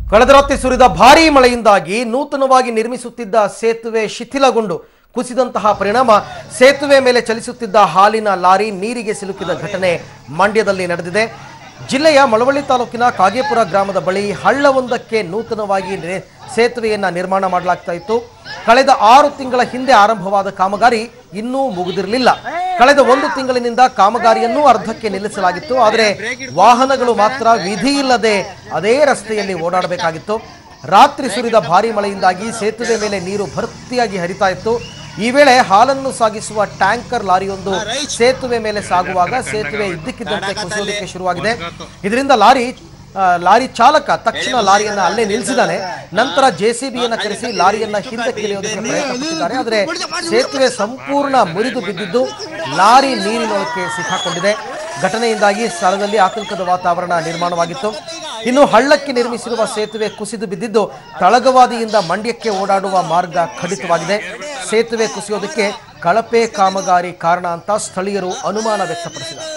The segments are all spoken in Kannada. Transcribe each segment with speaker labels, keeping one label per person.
Speaker 1: ಕಳೆದ ರಾತ್ರಿ ಸುರಿದ ಭಾರೀ ಮಳೆಯಿಂದಾಗಿ ನೂತನವಾಗಿ ನಿರ್ಮಿಸುತ್ತಿದ್ದ ಸೇತುವೆ ಶಿಥಿಲಗೊಂಡು ಕುಸಿದಂತಹ ಪರಿಣಾಮ ಸೇತುವೆ ಮೇಲೆ ಚಲಿಸುತ್ತಿದ್ದ ಹಾಲಿನ ಲಾರಿ ನೀರಿಗೆ ಸಿಲುಕಿದ ಘಟನೆ ಮಂಡ್ಯದಲ್ಲಿ ನಡೆದಿದೆ ಜಿಲ್ಲೆಯ ಮಳವಳ್ಳಿ ತಾಲೂಕಿನ ಕಾಗೇಪುರ ಗ್ರಾಮದ ಬಳಿ ಹಳ್ಳವೊಂದಕ್ಕೆ ನೂತನವಾಗಿ ನೆ- ಸೇತುವೆಯನ್ನ ನಿರ್ಮಾಣ ಮಾಡಲಾಗ್ತಾ ಇತ್ತು ಕಳೆದ ಆರು ತಿಂಗಳ ಹಿಂದೆ ಆರಂಭವಾದ ಕಾಮಗಾರಿ ಇನ್ನೂ ಮುಗಿದಿರಲಿಲ್ಲ ಕಳೆದ ಒಂದು ತಿಂಗಳಿನಿಂದ ಕಾಮಗಾರಿಯನ್ನು ಅರ್ಧಕ್ಕೆ ನಿಲ್ಲಿಸಲಾಗಿತ್ತು ಆದರೆ ವಾಹನಗಳು ಮಾತ್ರ ವಿಧಿ ಇಲ್ಲದೆ ಅದೇ ರಸ್ತೆಯಲ್ಲಿ ಓಡಾಡಬೇಕಾಗಿತ್ತು ರಾತ್ರಿ ಸುರಿದ ಭಾರೀ ಮಳೆಯಿಂದಾಗಿ ಸೇತುವೆ ಮೇಲೆ ನೀರು ಭರ್ತಿಯಾಗಿ ಹರಿತಾ ಇತ್ತು ಈ ವೇಳೆ ಹಾಲನ್ನು ಸಾಗಿಸುವ ಟ್ಯಾಂಕರ್ ಲಾರಿಯೊಂದು ಸೇತುವೆ ಮೇಲೆ ಸಾಗುವಾಗ ಸೇತುವೆ ಇದ್ದಕ್ಕಿದ್ದಂತೆ ಕುಸಿಯೋದಕ್ಕೆ ಶುರುವಾಗಿದೆ ಇದರಿಂದ ಲಾರಿ ಆ, ಲಾರಿ ಚಾಲಕ ತಕ್ಷಣ ಲಾರಿಯನ್ನ ಅಲ್ಲೇ ನಿಲ್ಲಿಸಿದ್ದಾನೆ ನಂತರ ಜೆಸಿಬಿಯನ್ನ ಕರೆಸಿ ಲಾರಿಯನ್ನ ಹಿಂದಕ್ಕೆ ಇಳಿಯೋದಕ್ಕೆ ಪ್ರಯತ್ನ ಪಟ್ಟಿದ್ದಾರೆ ಆದರೆ ಸೇತುವೆ ಸಂಪೂರ್ಣ ಮುರಿದು ಬಿದ್ದಿದ್ದು ಲಾರಿ ನೀರಿನೊಳಕ್ಕೆ ಸಿಕ್ಕಾಕೊಂಡಿದೆ ಘಟನೆಯಿಂದಾಗಿ ಸ್ಥಳದಲ್ಲಿ ಆತಂಕದ ವಾತಾವರಣ ನಿರ್ಮಾಣವಾಗಿತ್ತು ಇನ್ನು ಹಳ್ಳಕ್ಕೆ ನಿರ್ಮಿಸಿರುವ ಸೇತುವೆ ಕುಸಿದು ಬಿದ್ದಿದ್ದು ತಳಗವಾದಿಯಿಂದ ಮಂಡ್ಯಕ್ಕೆ ಓಡಾಡುವ ಮಾರ್ಗ ಖಂಡಿತವಾಗಿದೆ ಸೇತುವೆ ಕುಸಿಯೋದಕ್ಕೆ ಕಳಪೆ ಕಾಮಗಾರಿ ಕಾರಣ ಅಂತ ಸ್ಥಳೀಯರು ಅನುಮಾನ ವ್ಯಕ್ತಪಡಿಸಿದ್ದಾರೆ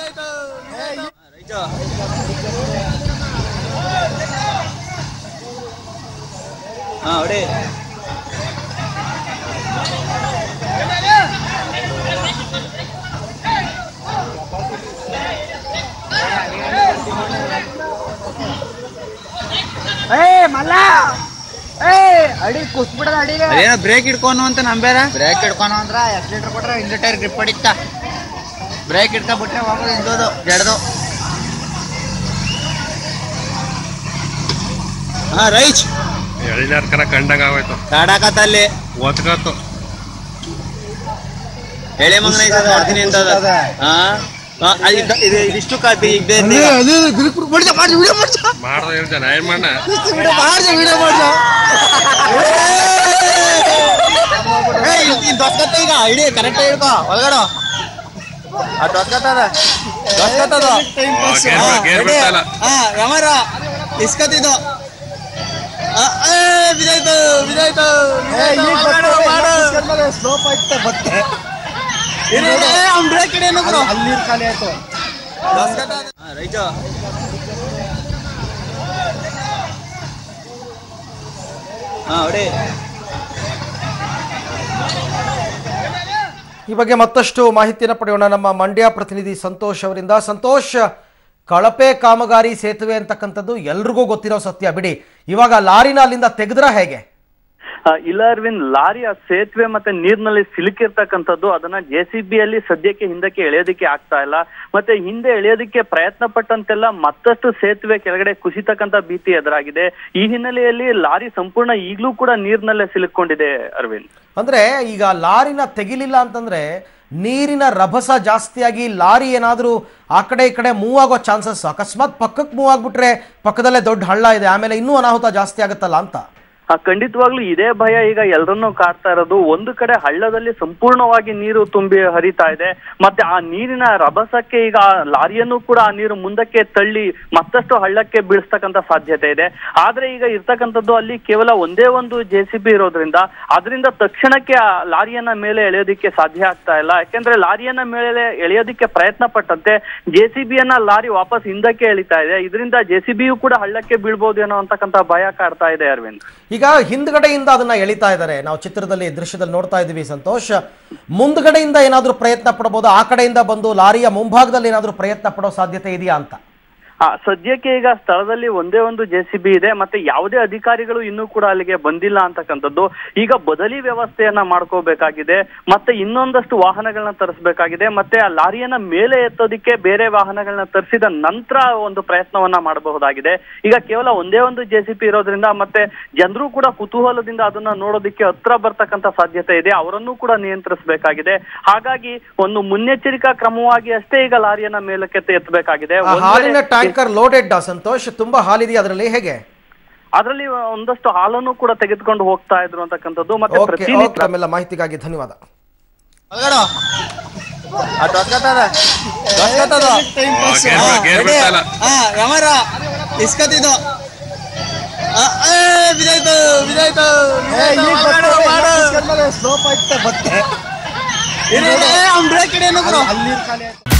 Speaker 2: ಹಾ ಹೊಡಿ
Speaker 3: ಏ ಮಲ್ಲ ಏ ಅಡಿ ಕುಸ್ಬಿಡದ ಅಡಿಗೆ
Speaker 2: ಅದೇನೋ ಬ್ರೇಕ್ ಹಿಡ್ಕೊನು ಅಂತ ನಂಬೇರ
Speaker 3: ಬ್ರೇಕ್ ಹಿಡ್ಕೊನು ಅಂದ್ರ ಎಷ್ಟ್ ಲೀಟರ್ ಕೊಟ್ರೆ ಹಿಂದೆ ಟೈರ್ ಗ್ರಿಪ್ ಹೊಡಿತ ಬ್ರೇಕ್ ಹಿಡ್ಕೊಂಡ್ಬಿಟ್ರೆ ಹೋಗೋದು ಹಿಂದೋದು ಜಡ್ದು
Speaker 2: ಹಾ ರೈಚ್
Speaker 4: ಎಳಿನಾರ್ ಕರ ಕಂಡಂಗ ಆಗೋಯ್ತು
Speaker 2: ಕಾಡಾಕತ್ತ ಅಲ್ಲಿ
Speaker 4: ಒತ್ಕತ್ತು
Speaker 2: ಎಳೆ ಮಂಗನ ಐತದ ಮಾಡ್ತೀನಿ ಅಂತ ಅದ. ಹಾ ಹಾ, ಅದ್ ಇದ್ದ- ಇದು ಇದಿಷ್ಟು ಕಾತಿ ಈಗ
Speaker 4: ಮಾಡ್ದ ಇರ್ತಾನ ಏನ್ ಮಾಡ
Speaker 2: ದೊಸ್ಕತ್ತ ಈಗ ಇಡಿ ಕರೆಕ್ಟ್ ಹಿಡ್ಕೊ ಒಳಗಡೆ ಆ ದೊಸ್ಕತ್ತದ ದೊಸ್ಕತ್ತದ
Speaker 4: ಗೇರ್ ಬಿ- ಗೇರ್ ಬಿಡ್ತಲ್ಲ.
Speaker 2: ಹಾ ಯಮರ ಇಸ್ಕತ್ತಿದ್ದು ಆ, ಏ, ಬಿದ್ದಾಯ್ತು ಬಿದ್ದಾಯ್ತು ಬಿದ್ದಾಯ್ತು, ಮಾಡು, ಮಾಡು.
Speaker 3: ಸ್ಲೋಪ್ ಆಗ್ತಾ ಬತ್ತೆ
Speaker 2: ಇರಿ, ಇರಿ, ಅವ್ನ್ ಬ್ರೇಕ್ ಹಿಡಿಯೋನು ಬ್ರೋ.
Speaker 3: ಅಲ್ಲಿ ನೀರ್ ಖಾಲಿ ಆಯ್ತು
Speaker 2: ದೊಸ್ಕತ್ತದ. ಹಾ, ರೈತ ಹಾ ಹೊಡಿ
Speaker 1: ಈ ಬಗ್ಗೆ ಮತ್ತಷ್ಟು ಮಾಹಿತಿಯನ್ನು ಪಡೆಯೋಣ ನಮ್ಮ ಮಂಡ್ಯ ಪ್ರತಿನಿಧಿ ಸಂತೋಷ್ ಅವರಿಂದ ಸಂತೋಷ್ ಕಳಪೆ ಕಾಮಗಾರಿ ಸೇತುವೆ ಅಂತಕ್ಕಂಥದ್ದು ಎಲ್ರಿಗೂ ಗೊತ್ತಿರೋ ಸತ್ಯ ಬಿಡಿ ಇವಾಗ ಲಾರಿನ ಅಲ್ಲಿಂದ ತೆಗೆದ್ರ ಹೇಗೆ
Speaker 5: ಆ, ಇಲ್ಲ ಅರವಿಂದ್ ಲಾರಿ ಆ ಸೇತುವೆ ಮತ್ತೆ ನೀರಿನಲ್ಲಿ ಸಿಲುಕಿರ್ತಕ್ಕಂಥದ್ದು ಅದನ್ನ ಜೆ ಸಿ ಬಿ ಅಲ್ಲಿ ಸದ್ಯಕ್ಕೆ ಹಿಂದಕ್ಕೆ ಎಳೆಯೋದಕ್ಕೆ ಆಗ್ತಾ ಇಲ್ಲ ಮತ್ತೆ ಹಿಂದೆ ಎಳೆಯೋದಕ್ಕೆ ಪ್ರಯತ್ನ ಪಟ್ಟಂತೆಲ್ಲ ಮತ್ತಷ್ಟು ಸೇತುವೆ ಕೆಳಗಡೆ ಕುಸಿತಕ್ಕಂತ ಭೀತಿ ಎದುರಾಗಿದೆ ಈ ಹಿನ್ನೆಲೆಯಲ್ಲಿ ಲಾರಿ ಸಂಪೂರ್ಣ ಈಗಲೂ ಕೂಡ ನೀರಿನಲ್ಲೇ ಸಿಲುಕೊಂಡಿದೆ ಅರವಿಂದ್
Speaker 1: ಅಂದ್ರೆ ಈಗ ಲಾರಿನ ತೆಗಿಲಿಲ್ಲ ಅಂತಂದ್ರೆ ನೀರಿನ ರಭಸ ಜಾಸ್ತಿಯಾಗಿ ಲಾರಿ ಏನಾದರೂ ಆ ಕಡೆ ಈ ಕಡೆ ಮೂವ್ ಆಗೋ ಚಾನ್ಸಸ್ ಅಕಸ್ಮಾತ್ ಪಕ್ಕಕ್ಕೆ ಮೂವ್ ಆಗ್ಬಿಟ್ರೆ ಪಕ್ಕದಲ್ಲೇ ದೊಡ್ಡ ಹಳ್ಳ ಇದೆ ಆಮೇಲೆ ಇನ್ನೂ ಅನಾಹುತ ಜಾಸ್ತಿ ಆಗುತ್ತಲ್ಲ ಅಂತ
Speaker 5: ಆ ಖಂಡಿತವಾಗ್ಲೂ ಇದೇ ಭಯ ಈಗ ಎಲ್ಲರನ್ನೂ ಕಾಡ್ತಾ ಇರೋದು ಒಂದು ಕಡೆ ಹಳ್ಳದಲ್ಲಿ ಸಂಪೂರ್ಣವಾಗಿ ನೀರು ತುಂಬಿ ಹರಿತಾ ಇದೆ ಮತ್ತೆ ಆ ನೀರಿನ ರಭಸಕ್ಕೆ ಈಗ ಆ ಲಾರಿಯನ್ನು ಕೂಡ ಆ ನೀರು ಮುಂದಕ್ಕೆ ತಳ್ಳಿ ಮತ್ತಷ್ಟು ಹಳ್ಳಕ್ಕೆ ಬೀಳಿಸ್ತಕ್ಕಂತ ಸಾಧ್ಯತೆ ಇದೆ ಆದ್ರೆ ಈಗ ಇರ್ತಕ್ಕಂಥದ್ದು ಅಲ್ಲಿ ಕೇವಲ ಒಂದೇ ಒಂದು ಜೆ ಸಿ ಬಿ ಇರೋದ್ರಿಂದ ಅದರಿಂದ ತಕ್ಷಣಕ್ಕೆ ಆ ಲಾರಿಯನ್ನ ಮೇಲೆ ಎಳೆಯೋದಿಕ್ಕೆ ಸಾಧ್ಯ ಆಗ್ತಾ ಇಲ್ಲ ಯಾಕೆಂದ್ರೆ ಲಾರಿಯನ್ನ ಮೇಲೆ ಎಳೆಯೋದಿಕ್ಕೆ ಪ್ರಯತ್ನ ಪಟ್ಟಂತೆ ಜೆ ಸಿ ಬಿಯನ್ನ ಲಾರಿ ವಾಪಸ್ ಹಿಂದಕ್ಕೆ ಎಳಿತಾ ಇದೆ ಇದರಿಂದ ಜೆ ಸಿ ಬಿಯು ಕೂಡ ಹಳ್ಳಕ್ಕೆ ಬೀಳ್ಬೋದೇನೋ ಅಂತಕ್ಕಂತ ಭಯ ಕಾಡ್ತಾ ಇದೆ ಅರವಿಂದ್
Speaker 1: ಈಗ ಹಿಂದ್ಗಡೆಯಿಂದ ಅದನ್ನ ಎಳಿತಾ ಇದ್ದಾರೆ ನಾವು ಚಿತ್ರದಲ್ಲಿ ದೃಶ್ಯದಲ್ಲಿ ನೋಡ್ತಾ ಇದ್ದೀವಿ ಸಂತೋಷ್ ಮುಂದ್ಗಡೆಯಿಂದ ಏನಾದರೂ ಪ್ರಯತ್ನ ಪಡಬಹುದು ಆ ಕಡೆಯಿಂದ ಬಂದು ಲಾರಿಯ ಮುಂಭಾಗದಲ್ಲಿ ಏನಾದರೂ ಪ್ರಯತ್ನ ಪಡೋ ಸಾಧ್ಯತೆ ಇದೆಯಾ ಅಂತ
Speaker 5: ಆ ಸದ್ಯಕ್ಕೆ ಈಗ ಸ್ಥಳದಲ್ಲಿ ಒಂದೇ ಒಂದು ಜೆ ಸಿ ಬಿ ಇದೆ ಮತ್ತೆ ಯಾವುದೇ ಅಧಿಕಾರಿಗಳು ಇನ್ನೂ ಕೂಡ ಅಲ್ಲಿಗೆ ಬಂದಿಲ್ಲ ಅಂತಕ್ಕಂಥದ್ದು ಈಗ ಬದಲಿ ವ್ಯವಸ್ಥೆಯನ್ನ ಮಾಡ್ಕೋಬೇಕಾಗಿದೆ ಮತ್ತೆ ಇನ್ನೊಂದಷ್ಟು ವಾಹನಗಳನ್ನ ತರಿಸಬೇಕಾಗಿದೆ ಮತ್ತೆ ಆ ಲಾರಿಯನ್ನ ಮೇಲೆ ಎತ್ತೋದಿಕ್ಕೆ ಬೇರೆ ವಾಹನಗಳನ್ನ ತರಿಸಿದ ನಂತರ ಒಂದು ಪ್ರಯತ್ನವನ್ನ ಮಾಡಬಹುದಾಗಿದೆ ಈಗ ಕೇವಲ ಒಂದೇ ಒಂದು ಜೆ ಸಿ ಪಿ ಇರೋದ್ರಿಂದ ಮತ್ತೆ ಜನರು ಕೂಡ ಕುತೂಹಲದಿಂದ ಅದನ್ನ ನೋಡೋದಿಕ್ಕೆ ಹತ್ರ ಬರ್ತಕ್ಕಂಥ ಸಾಧ್ಯತೆ ಇದೆ ಅವರನ್ನು ಕೂಡ ನಿಯಂತ್ರಿಸಬೇಕಾಗಿದೆ ಹಾಗಾಗಿ ಒಂದು ಮುನ್ನೆಚ್ಚರಿಕಾ ಕ್ರಮವಾಗಿ ಅಷ್ಟೇ ಈಗ ಲಾರಿಯನ್ನ ಮೇಲಕ್ಕೆ ಎತ್ತಬೇಕಾಗಿದೆ
Speaker 1: ಆ
Speaker 5: ಒಂದ್
Speaker 1: ಹಾಲಿನ
Speaker 5: ವೇಳೆ
Speaker 1: ಟ್ಯಾಂಕರ್ ಲೋಡೆಡ್ ಸಂತೋಷ್ ತುಂಬಾ ಹಾಲಿದೆಯಾ ಅದರಲ್ಲಿ ಹೇಗೆ
Speaker 5: ಅದರಲ್ಲಿ ಒಂದಷ್ಟು ಹಾಲನ್ನು ಕೂಡ ತೆಗೆದುಕೊಂಡು ಹೋಗ್ತಾ ಇದ್ರು ಅಂತಕ್ಕಂಥದ್ದು ಮತ್ತೆ
Speaker 1: ಓಕೆ ಓಕೆ
Speaker 5: ಪ್ರತಿನಿತ್ಯ
Speaker 1: ತಮ್ಮೆಲ್ಲ ಮಾಹಿತಿಗಾಗಿ ಧನ್ಯವಾದ
Speaker 2: ಒಳಗಡೆ ಆ ದೊಸ್ಕತ್ತದ ದೊಸ್ಕತ್ತದ
Speaker 4: ಗೇರ್ ಬಿ- ಗೇರ್ ಬಿಡ್ತಲ್ಲ.
Speaker 2: ಹಾ ಯಮರ ಇಸ್ಕತ್ತಿದ್ದು ಆ, ಏ, ಬಿದ್ದಾಯ್ತು ಬಿದ್ದಾಯ್ತು ಬಿದ್ದಾಯ್ತು, ಮಾಡು, ಮಾಡು.
Speaker 3: ಸ್ಲೋಪ್ ಆಗ್ತಾ ಬತ್ತೆ
Speaker 2: ಇರಿ, ಇರಿ, ಅವ್ನ್ ಬ್ರೇಕ್ ಹಿಡಿಯೋನು ಬ್ರೋ.
Speaker 3: ಅಲ್ಲಿ ನೀರ್ ಖಾಲಿ ಆಯ್ತು